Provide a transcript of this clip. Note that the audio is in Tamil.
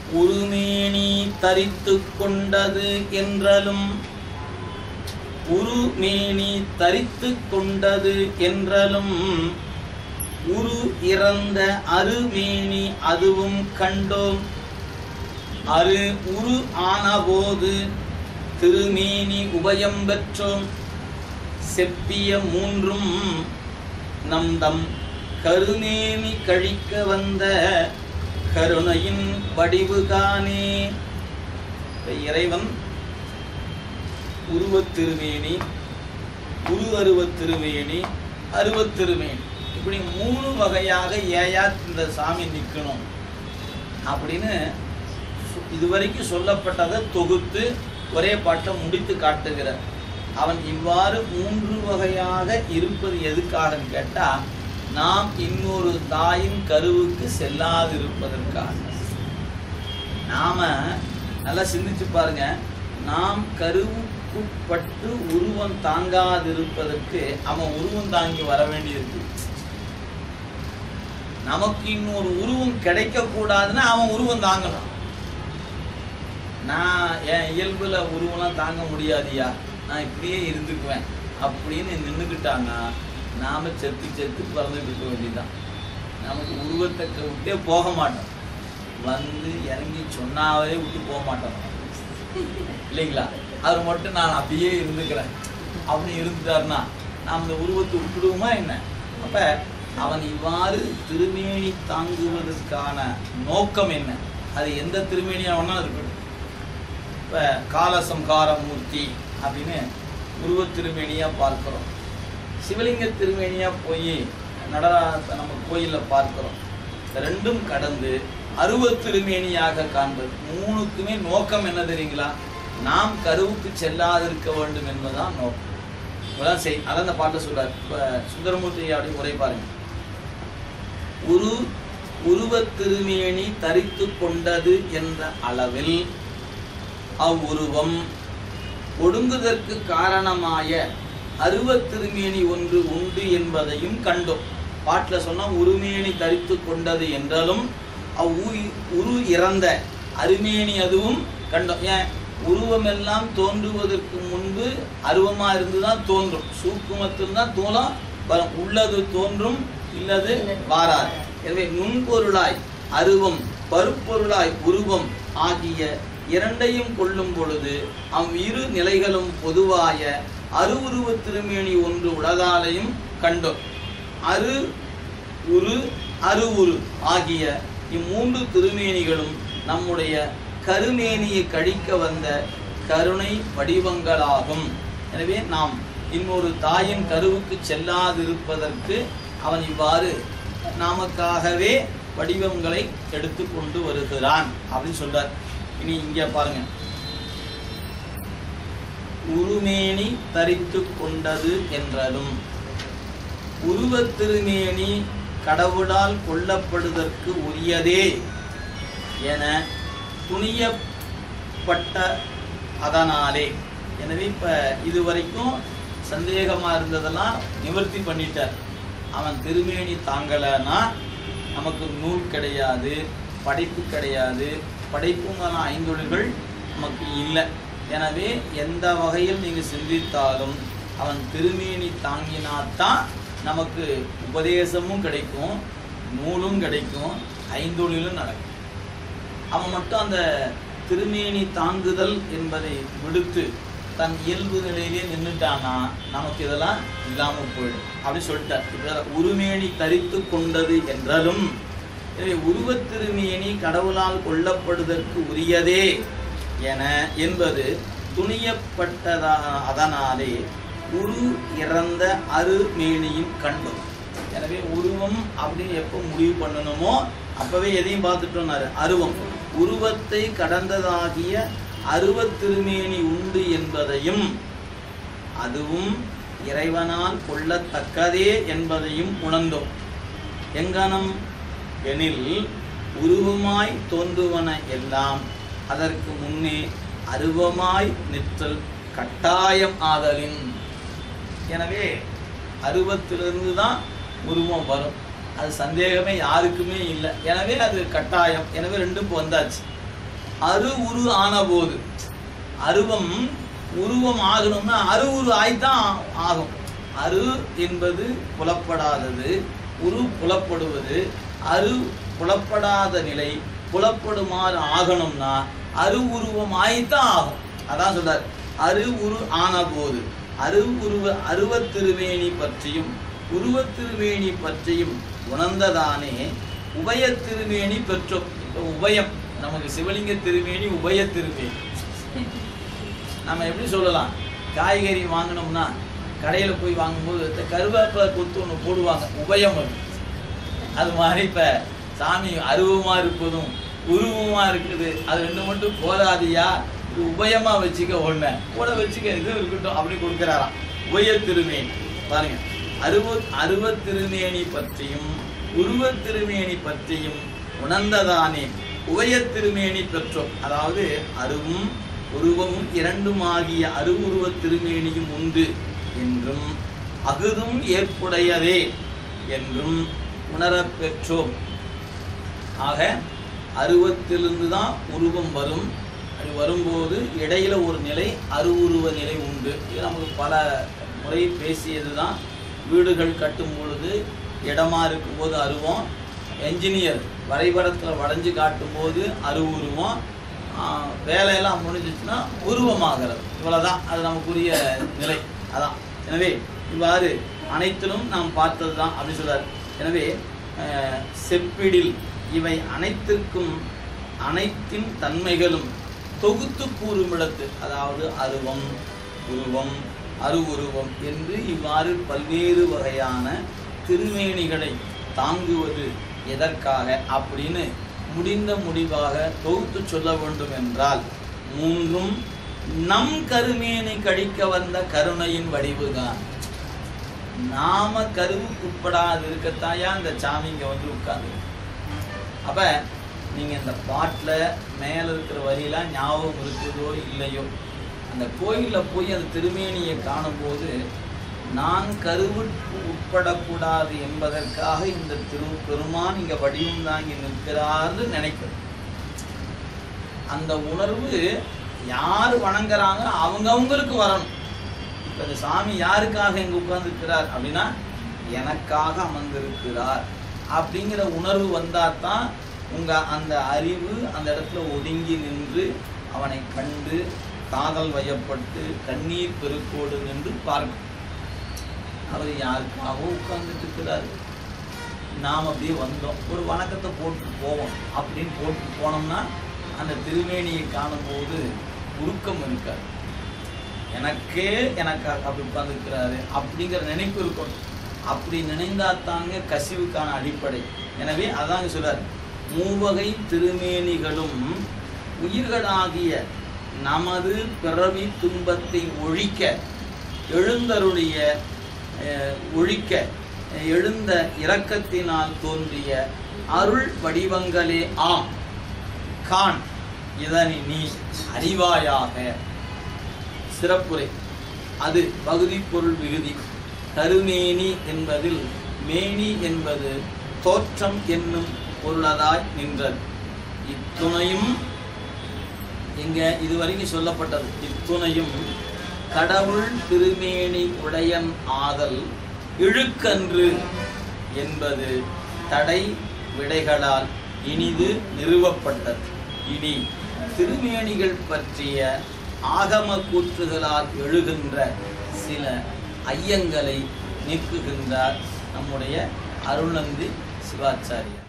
உருமேனி தரித்து கொண்டது என்றலும் உருமேனி தரித்து கொண்டது என்றலும் உரு இறந்த அருமேனி அதுவும் கண்டோம் அரு உரு ஆனபோது திருமேனி உபயம் பெற்றோம் செப்பிய மூன்றும் நம் தம் கருமேனி கழிக்க வந்த கருணையின் வடிவுகானே இப்ப இறைவன் உருவத் திருமேனி உரு அருவத் திருமேனி அருவத் திருமேனி இப்படி மூணு வகையாக ஏயா இந்த சாமி நிற்கணும் அப்படின்னு சு- இதுவரைக்கும் சொல்லப்பட்டதை தொகுத்து ஒரே பாட்டை முடித்து காட்டுகிறார் அவன் இவ்வாறு மூன்று வகையாக இருப்பது எதுக்காகன்னு கேட்டா நாம் இன்னொரு தாயின் கருவுக்கு செல்லாதிருப்பதற்காக நாம நல்லா சிந்திச்சு பாருங்க நாம் கருவுக்குட்பட்டு உருவம் தாங்காதிருப்பதற்கு அவன் உருவம் தாங்கி வர வேண்டியிருக்கு நமக்கு இன்னொரு உருவம் கிடைக்க கூடாதுன்னா அவன் உருவம் தாங்கணும் நான் என் இயல்புல உருவம்லாம் தாங்க முடியாதியா நான் இப்படியே இருந்துக்குவேன் அப்படின்னு நின்றுக்கிட்டான்னா நாம செத்து செத்து பிறந்துட்டு இருக்க வேண்டியதுதான் நமக்கு உருவத்தை க- விட்டே போக மாட்டோம் வந்து இறங்கி சொன்னாவே விட்டு போக மாட்டோம் இல்லைங்களா அவர் மட்டும் நான் அப்படியே இருந்துக்கிறேன் அப்படி இருந்தாருன்னா நாம் இந்த உருவத்தை விட்டுடுவோமா என்ன அப்ப அவன் இவ்வாறு திருமேனி தாங்குவதற்கான நோக்கம் என்ன அது எந்த திருமேனியா வேணாலும் இருக்கட்டும் இப்ப காலசம்கார மூர்த்தி அப்படின்னு உருவத் திருமேனியா பார்க்கிறோம் சிவலிங்க திருமேனியா போய் நடரா நம்ம கோயில்ல பார்க்கிறோம் இந்த ரெண்டும் கடந்து அருவத் திருமேனியாக காண்பது மூணுக்குமே நோக்கம் என்ன தெரியுங்களா நாம் கருவுக்கு செல்லாதிருக்க வேண்டும் என்பதுதான் நோக்கம் அதான் செய் அதான் அந்த பாட்டை சொல்றார் இப்ப சுந்தரமூர்த்தி அப்படி உரை பாருங்க உரு உருவத் திருமேனி தரித்து கொண்டது என்ற அளவில் அவ்வுருவம் ஒடுங்குதற்கு காரணமாய அருவத் திருமேனி ஒன்று உண்டு என்பதையும் கண்டோம் பாட்டில் சொன்னா உருமேனி தரித்து கொண்டது என்றாலும் அவ் உ- உரு இறந்த அருமேனி அதுவும் கண்டோம் ஏன் உருவமெல்லாம் தோன்றுவதற்கு முன்பு அருவமா இருந்துதான் தோன்றும் சூக்குமத்தில் தான் தோலம் வரும் உள்ளது தோன்றும் இல்லது வாராது எனவே நுண்பொருளாய் அருவம் பருப்பொருளாய் உருவம் ஆகிய இரண்டையும் கொள்ளும் பொழுது அம் இரு நிலைகளும் பொதுவாய அருவுருவ திருமேனி ஒன்று உலகாலையும் கண்டோம் அரு உரு அருவுரு ஆகிய இம்மூன்று திருமேனிகளும் நம்முடைய கருமேனியை கழிக்க வந்த கருணை வடிவங்களாகும் எனவே நாம் இன்னொரு தாயின் கருவுக்கு செல்லாதிருப்பதற்கு அவன் இவ்வாறு நமக்காகவே வடிவங்களை எடுத்து கொண்டு வருகிறான் அப்படின்னு சொல்றார் இனி இங்க பாருங்க உருமேனி தரித்து கொண்டது என்றாலும் உருவத் திருமேனி கடவுளால் கொல்லப்படுதற்கு உரியதே என துணியப்பட்ட அதனாலே எனவே இப்ப இதுவரைக்கும் சந்தேகமா இருந்ததெல்லாம் நிவர்த்தி பண்ணிட்டார் அவன் திருமேனி தாங்கலைன்னா நமக்கு நூல் கிடையாது படைப்பு கிடையாது படைப்புங்கான ஐந்தொழில்கள் நமக்கு இல்லை எனவே எந்த வகையில் நீங்க சிந்தித்தாலும் அவன் திருமேனி தாங்கினாத்தான் நமக்கு உபதேசமும் கிடைக்கும் நூலும் கிடைக்கும் ஐந்தொழிலும் நடக்கும் அவன் மட்டும் அந்த திருமேனி தாங்குதல் என்பதை விடுத்து தன் இயல்பு நிலையிலே நின்றுட்டானா நமக்கு இதெல்லாம் இல்லாம போயிடும் அப்படி சொல்லிட்டார் இப்ப உருமேனி தரித்து கொண்டது என்றாலும் எனவே உருவத் திருமேனி கடவுளால் கொல்லப்படுதற்கு உரியதே என என்பது துணியப்பட்டதா அதனாலே உரு இறந்த அருமேனியும் கண்டோம் எனவே உருவம் அப்படின்னு எப்போ முடிவு பண்ணணுமோ அப்பவே எதையும் பார்த்துட்டோம்னாரு அருவம் உருவத்தை கடந்ததாகிய அருவத் திருமேனி உண்டு என்பதையும் அதுவும் இறைவனால் கொள்ளத்தக்கதே என்பதையும் உணர்ந்தோம் எங்கனம் எனில் உருவமாய் தோன்றுவன எல்லாம் அதற்கு முன்னே அருவமாய் நிற்றல் கட்டாயம் ஆதலின் எனவே அருவத்திலிருந்து தான் உருவம் வரும் அது சந்தேகமே யாருக்குமே இல்லை எனவே அது கட்டாயம் எனவே ரெண்டும் இப்போ வந்தாச்சு அரு உரு ஆன போது அருவம் உருவம் ஆகணும்னா அரு உரு ஆய்தான் ஆகும் அரு என்பது புலப்படாதது உரு புலப்படுவது அரு புலப்படாத நிலை புலப்படுமாறு ஆகணும்னா அரு உருவம் ஆய்தான் ஆகும் அதான் சொல்றார் அரு உரு ஆன போது அரு உருவ அருவத் திருவேணி பற்றியும் உருவத் திருவேணி பற்றியும் உணர்ந்ததானே உபய திருமேனி பெற்றோம் இப்போ உபயம் நமக்கு சிவலிங்க திருமேனி உபய திருமேனி நம்ம எப்படி சொல்லலாம் காய்கறி வாங்கினோம்னா கடையில் போய் வாங்கும்போது இந்த கருவேப்பிலை கொத்து ஒன்று போடுவாங்க உபயம் அது அது மாதிரி இப்போ சாமி அருவமாக இருப்பதும் உருவமாக இருக்குது அது ரெண்டு மட்டும் போதாதியா இது உபயமாக வச்சுக்க ஒன்று கூட வச்சுக்க இது இருக்கட்டும் அப்படி கொடுக்குறாராம் உபய திருமேனி பாருங்க அருவ அருவ திருமேனி பற்றியும் உருவ திருமேனி பற்றியும் உணர்ந்ததானே உபய திருமேனி பெற்றோம் அதாவது அருவும் உருவமும் இரண்டுமாகிய அருவுருவ திருமேனியும் உண்டு என்றும் அகுதும் ஏற்புடையதே என்றும் உணரப் பெற்றோம் ஆக அருவத்திலிருந்து தான் உருவம் வரும் அது வரும்போது இடையில ஒரு நிலை அருவுருவ நிலை உண்டு இது நமக்கு பல முறை பேசியது தான் வீடுகள் கட்டும் பொழுது இடமா இருக்கும்போது அருவம் என்ஜினியர் வரைபடத்தில் வளைஞ்சு காட்டும்போது அருவுருவம் ஆஹ், வேலையெல்லாம் முடிஞ்சிச்சுன்னா உருவமாகிறது இவ்வளவுதான் அது நமக்குரிய நிலை அதான் எனவே இவ்வாறு அனைத்திலும் நாம் பார்த்தது தான் அப்படின்னு சொல்றாரு எனவே அஹ், செப்பிடில் இவை அனைத்திற்கும் அனைத்தின் தன்மைகளும் தொகுத்து கூறுமிடத்து அதாவது அருவம் உருவம் அருவுருவம் என்று இவ்வாறு பல்வேறு வகையான திருமேனிகளை தாங்குவது எதற்காக அப்படின்னு முடிந்த முடிவாக தொகுத்து சொல்ல வேண்டும் என்றால் மூன்றும் நம் கருமேனி கழிக்க வந்த கருணையின் வடிவுதான் நாம கருவுக்குட்படாது இருக்கத்தாயா இந்த சாமி இங்க வந்து உட்கார்ந்து அப்ப நீங்க இந்த பாட்டுல மேல இருக்கிற வரியெல்லாம் ஞாபகம் இருக்குதோ இல்லையோ அந்த கோயில்ல போய் அந்த திருமேனியை காணும்போது நான் கருவுக்கு உட்படக்கூடாது என்பதற்காக இந்த திரு பெருமான் இங்க வடிவம் தாங்கி நிற்கிறார்னு நினைக்கிறேன் அந்த உணர்வு யார் வணங்குறாங்க அவங்க அவங்களுக்கு வரணும் இப்ப இந்த சாமி யாருக்காக இங்க உட்கார்ந்துருக்கிறார் அப்படின்னா எனக்காக அமர்ந்திருக்கிறார் அப்படிங்கிற உணர்வு வந்தால் தான் உங்க அந்த அறிவு அந்த இடத்துல ஒடுங்கி நின்று அவனை கண்டு காதல் வயப்பட்டு கண்ணீர் பெருக்கோடு நின்று பார்க்கும் அவர் யாருக்காகவும் உட்கார்ந்துட்டு இருக்கிறாரு நாம் அப்படியே வந்தோம் ஒரு வணக்கத்தை போட்டு போவோம் அப்படின்னு போட்டு போனோம்னா அந்த திருமேனியை காணும்போது உருக்கம் இருக்காது எனக்கே எனக்கு அப்படி உட்கார்ந்துருக்கிறாரு அப்படிங்கிற நினைப்பு இருக்கணும் அப்படி நினைந்தாத்தாங்க கசிவுக்கான அடிப்படை எனவே அதாங்க சொல்றாரு மூவகை திருமேனிகளும் உயிர்களாகிய நமது பிறவி துன்பத்தை ஒழிக்க எழுந்தருடைய அஹ், ஒழிக்க அஹ், எழுந்த இரக்கத்தினால் தோன்றிய அருள் வடிவங்களே ஆம் கான் இதனை நீ அறிவாயாக சிறப்புரை அது பகுதி பொருள் விகுதி கருமேனி என்பதில் மேனி என்பது தோற்றம் என்னும் பொருளதாய் நின்றது இத்துணையும் இங்க இதுவரைக்கும் சொல்லப்பட்டது இத்துணையும் கடவுள் திருமேனி உடையன் ஆதல் இழுக்கன்று என்பது தடை விடைகளால் இனிது நிறுவப்பட்டது இனி திருமேனிகள் பற்றிய ஆகம கூற்றுகளால் எழுகின்ற சில ஐயங்களை நீக்குகின்றார் நம்முடைய அருள்நந்தி சிவாச்சாரியார்